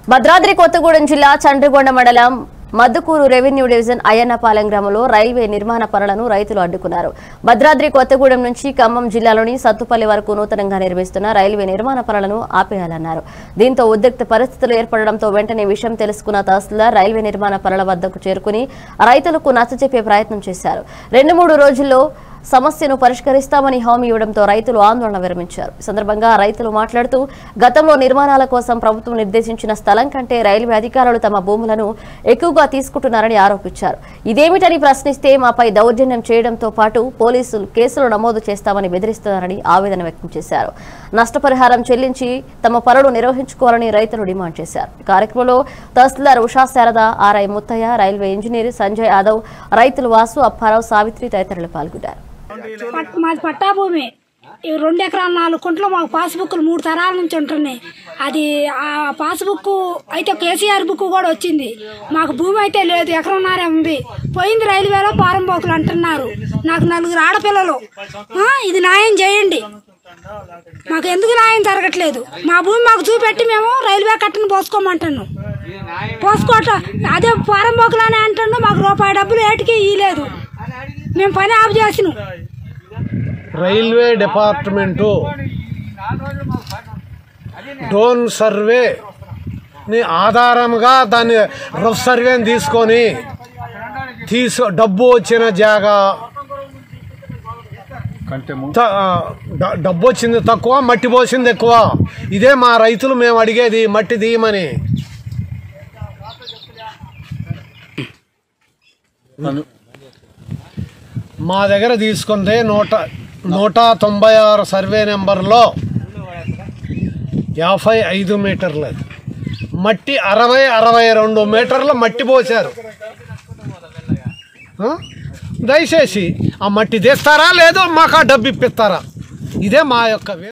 భద్రాద్రి కొత్తగూడెం జిల్లా చండ్రిగొండ మండలం Maddukuru revenue division Ayyannapalem గ్రామంలో రైల్వే నిర్మాణ పనులను రైతులు అడ్డుకున్నారు భద్రాద్రి కొత్తగూడెం నుంచి ఖమ్మం జిల్లాలోని సత్తుపల్లి వరకు నూతనంగా నిర్మిస్తున్న రైల్వే నిర్మాణ పనులను ఆపేయాలన్నారు దీంతో ఉద్రిక్త పరిస్థితులు ఏర్పడడంతో వెంటనే విషయం తెలుసుకున్న తహసీల్దార్ రైల్వే నిర్మాణ పనుల వద్దకు చేరుకుని రైతులకు నచ్చజెప్పే ప్రయత్నం చేశారు రెండు మూడు రోజుల్లో సమస్యను పరిష్కరిస్తామని హామీ ఇవ్వడంతో రైతులు ఆందోళన విరమించారు ఈ సందర్భంగా రైతులు మాట్లాడుతూ గతంలో నిర్మాణాల కోసం ప్రభుత్వం నిర్దేశించిన స్థలం కంటే రైల్వే అధికారులు తమ భూములను ఎక్కువగా తీసుకుంటున్నారని ఆరోపించారు ఇదేమిటని ప్రశ్నిస్తే మాపై దౌర్జన్యం చేయడంతో పాటు పోలీసులు కేసులు నమోదు చేస్తామని బెదిరిస్తున్నారని ఆవేదన వ్యక్తం చేశారు నష్టపరిహారం చెల్లించి తమ పనులు నిర్వహించుకోవాలని రైతులు డిమాండ్ చేశారు ఈ కార్యక్రమంలో tahsildar Usha Sharada RI Muthaiah railway engineer Sanjay Yadav రైతులు వాసు అప్పారావు సావిత్రి తదితరులు పాల్గొన్నారు పట్- మాది పట్టా భూమి ఈ రెండు ఎకరాల నాలుగు కుంటలు మాకు పాస్బుక్లు మూడు తరాల నుంచి ఉంటున్నాయి అది ఆ పాస్బుక్ అయితే కేసీఆర్ బుక్ కూడా వచ్చింది మాకు భూమి అయితే లేదు ఎకరంన్నరే ఉంది పోయింది రైల్వేలో పారంపోకులు అంటున్నారు నాకు నలుగురు ఆడపిల్లలు ఆ, ఇది న్యాయం చేయండి మాకు ఎందుకు న్యాయం జరగట్లేదు మా భూమి మాకు చూపెట్టి మేము రైల్వే కట్టను పోసుకోమంటున్నాం పోసుకోవటం అదే పారంపోకులనే అంటున్నాం మాకు రూపాయి డబ్బులు ఏటికి ఇయ్యలేదు మేము పని ఆఫ్ చేసినాం రైల్వే డిపార్ట్మెంటు డోన్ సర్వే ని ఆధారంగా దాన్ని రఫ్ సర్వేని తీసుకొని తీసు డబ్బు వచ్చిన జాగా త- ఆ, డ- డబ్బు వచ్చింది తక్కువ మట్టి పోసింది ఎక్కువ ఇదే మా రైతులు మేము అడిగేది మట్టి తీయమని మా దగ్గర తీసుకుంటే నూట నూట తొంభై ఆరు సర్వే నెంబర్లో యాభై ఐదు మీటర్లు అది. మట్టి అరవై అరవై రెండు మీటర్ల మట్టి పోశారు ఆ? దయచేసి ఆ మట్టి తీస్తారా లేదో మాకు ఆ డబ్బు ఇప్పిస్తారా ఇదే మా యొక్క